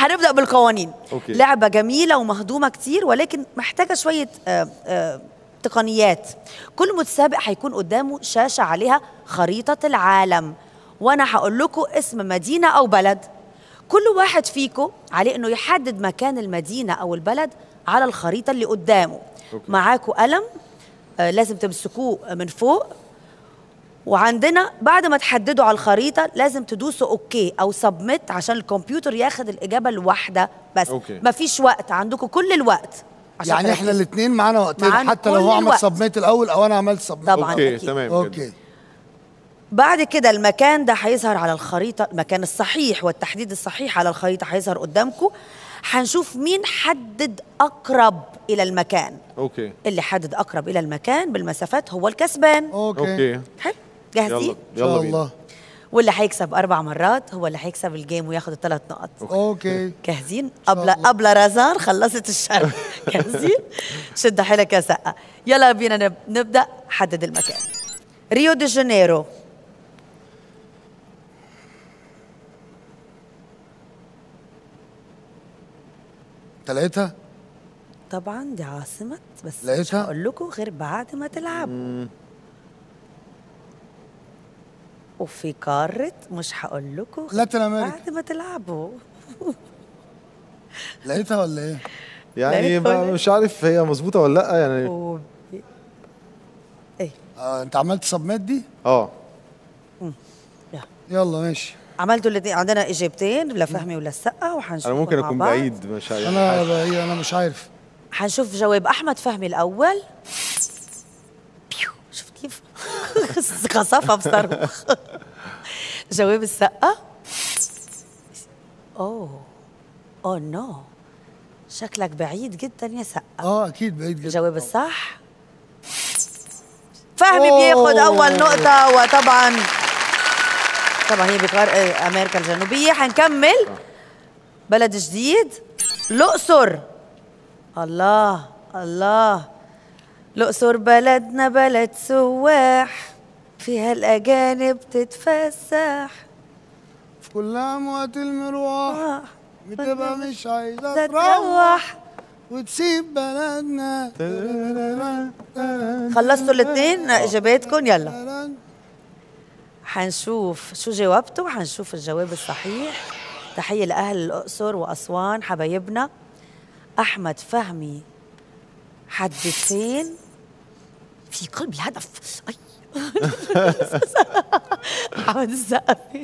هنبدا بالقوانين أوكي. لعبه جميله ومهضومه كتير ولكن محتاجه شويه آه، آه، تقنيات كل متسابق هيكون قدامه شاشه عليها خريطه العالم وانا هقول لكم اسم مدينه او بلد كل واحد فيكم عليه انه يحدد مكان المدينه او البلد على الخريطه اللي قدامه أوكي. معاكم قلم آه، لازم تمسكوه من فوق وعندنا بعد ما تحددوا على الخريطة لازم تدوسوا اوكي او سبميت عشان الكمبيوتر ياخد الإجابة الواحدة بس أوكي. مفيش وقت عندكم كل الوقت عشان يعني احنا تركزوا. الاثنين معانا وقتين معانا حتى لو كل هو عمل الوقت. سبميت الاول او انا عملت سبميت طبعا اوكي أكيد. تمام كده. اوكي بعد كده المكان ده هيظهر على الخريطة المكان الصحيح والتحديد الصحيح على الخريطة هيظهر قدامكم هنشوف مين حدد أقرب إلى المكان اوكي اللي حدد أقرب إلى المكان بالمسافات هو الكسبان اوكي اوكي حلو يلا جاهزين؟ ان شاء يلا بينا الله واللي هيكسب أربع مرات هو اللي هيكسب الجيم وياخد الثلاث نقط اوكي جاهزين قبل قبل رزان خلصت الشر جاهزين شد حيلك يا سقا يلا بينا نب- نبدا حدد المكان ريو دي جانيرو انت لقيتها طبعا دي عاصمة بس مش لقيتها؟ هقول لكم غير بعد ما تلعبوا وفي قارة مش هقول لكم غير لاتين أمريكا. بعد ما تلعبوا لقيتها ولا ايه يعني لقيت ما- ولا- مش عارف هي مظبوطه ولا لا يعني و... ايه آه انت عملت سبميت دي اه يلا. يلا ماشي عملتوا الاثنين عندنا اجابتين لفهمي ولا السقا وحنشوف انا ممكن اكون بعيد مش عارف انا بقى انا مش عارف حنشوف جواب احمد فهمي الاول بيو شفت كيف قصفها بصاروخ جواب السقا اوه اوه نو شكلك بعيد جدا يا سقا اه اكيد بعيد جدا الجواب الصح فهمي أوه. بياخد اول نقطة وطبعا طبعا هي بقار آه، امريكا الجنوبية حنكمل بلد جديد الاقصر الله الله الاقصر بلدنا بلد سواح فيها الاجانب تتفسح في كل اموات المروح آه، بتبقى مش عايزه تروح تروح وتسيب بلدنا خلصتوا الاثنين اجاباتكم يلا حنشوف شو جاوبتوا حنشوف الجواب الصحيح تحية لأهل الأقصر وأسوان حبايبنا أحمد فهمي حدد فين في قلب الهدف أي أحمد السقا فين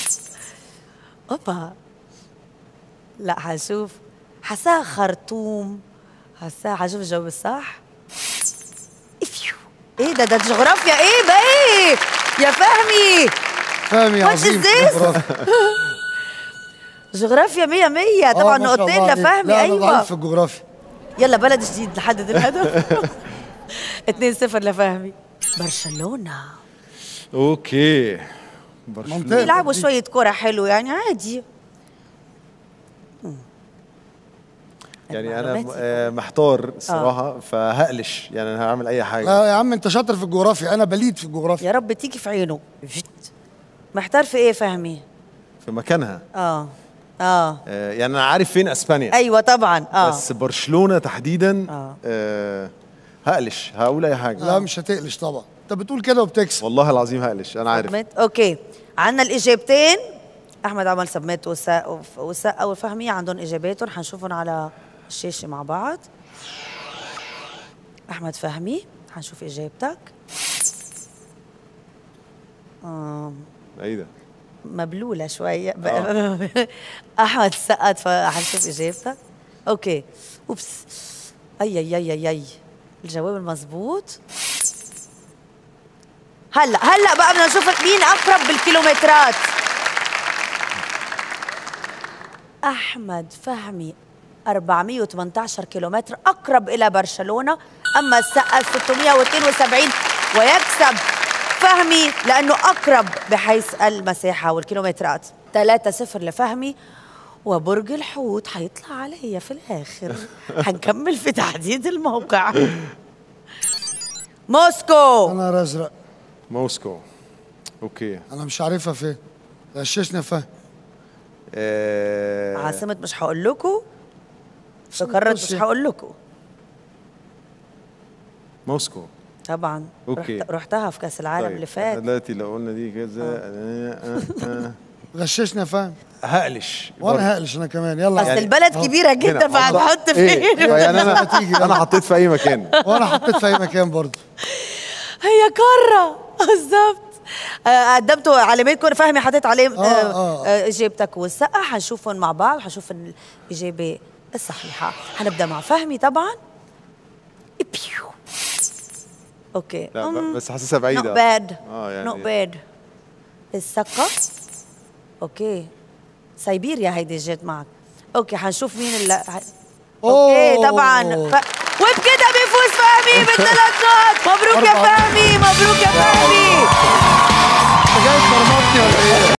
أوبا لا حنشوف حساها خرطوم حساها حنشوف الجواب الصح إفيو. ايه ده ده جغرافيا ايه ده ايه يا فهمي فاهم يا What عظيم is this؟ جغرافيا. جغرافيا مية مية آه، طبعا ما شاء نقطتين الله عليك. لفهمي لا انا ضعيف ايوه في الجغرافيا يلا بلد جديد لحدد الهدف 2 0 لفهمي برشلونة اوكي منطقة. برشلونه بيلعبوا دي. شوية كرة حلو يعني عادي يعني انا المعلومات آه، محتار الصراحه فهقلش يعني انا هعمل اي حاجه لا يا عم انت شاطر في الجغرافيا انا بليد في الجغرافيا يا رب تيجي في عينه جت. محتار في ايه فهمي في مكانها اه اه آه، يعني انا عارف فين اسبانيا ايوه طبعا اه بس برشلونه تحديدا آه. آه، هقلش هقول اي حاجه لا مش هتقلش طبعا انت بتقول كده وبتكسب والله العظيم هقلش انا عارف سبميت اوكي عندنا الاجابتين احمد عمل سبميت وسا وسا والفهمية عندهم اجاباتهم حنشوفهم على الشاشه مع بعض احمد فهمي حنشوف اجابتك آم، ايه ده مبلوله شويه احمد سقط فحنشوف اجابتك اوكي اوبس اي اي اي اي اي الجواب المضبوط هلا هلا بقى بدنا نشوف مين اقرب بالكيلومترات احمد فهمي 418 كيلومتر اقرب الى برشلونه اما السقا 672 ويكسب فهمي لانه اقرب بحيث المساحه والكيلومترات 3 0 لفهمي وبرج الحوت حيطلع عليا في الاخر حنكمل في تحديد الموقع موسكو انا رزرق موسكو اوكي انا مش عارفها فين غششنا فهم آه، عاصمة مش هقول لكم في قارة مش روسيا. هقول لكم موسكو طبعا أوكي. رحت رحتها في كأس العالم طيب، اللي إحنا فات دلوقتي لو قلنا دي كذا آه، آه، آه. غششنا يا فاهم هقلش برضه. وانا هقلش انا كمان يلا أصل يعني- البلد أهو. كبيرة جدا هنا. فهتحط ايه فين يعني انا هتيجي. انا حطيت في اي مكان وانا حطيت في اي مكان برضه هي قارة بالظبط آه، قدمتوا علامتكم فهمي حطيت عليهم آه، آه. آه، اجابتك والسقا هنشوفهم مع بعض هنشوف الاجابه الصحيحه هنبدا مع فهمي طبعا بيو اوكي لا أم، ب- بس حاسسها بعيده not bad اه يعني not bad السقا اوكي سيبيريا هيدي جت معك اوكي هنشوف مين اللي ه- اوكي أوه. طبعا ف... وبكده بيفوز فهمي بالثلاث نقط مبروك يا أربعة. فهمي مبروك يا فهمي انت جاي تمرمطني ولا ايه؟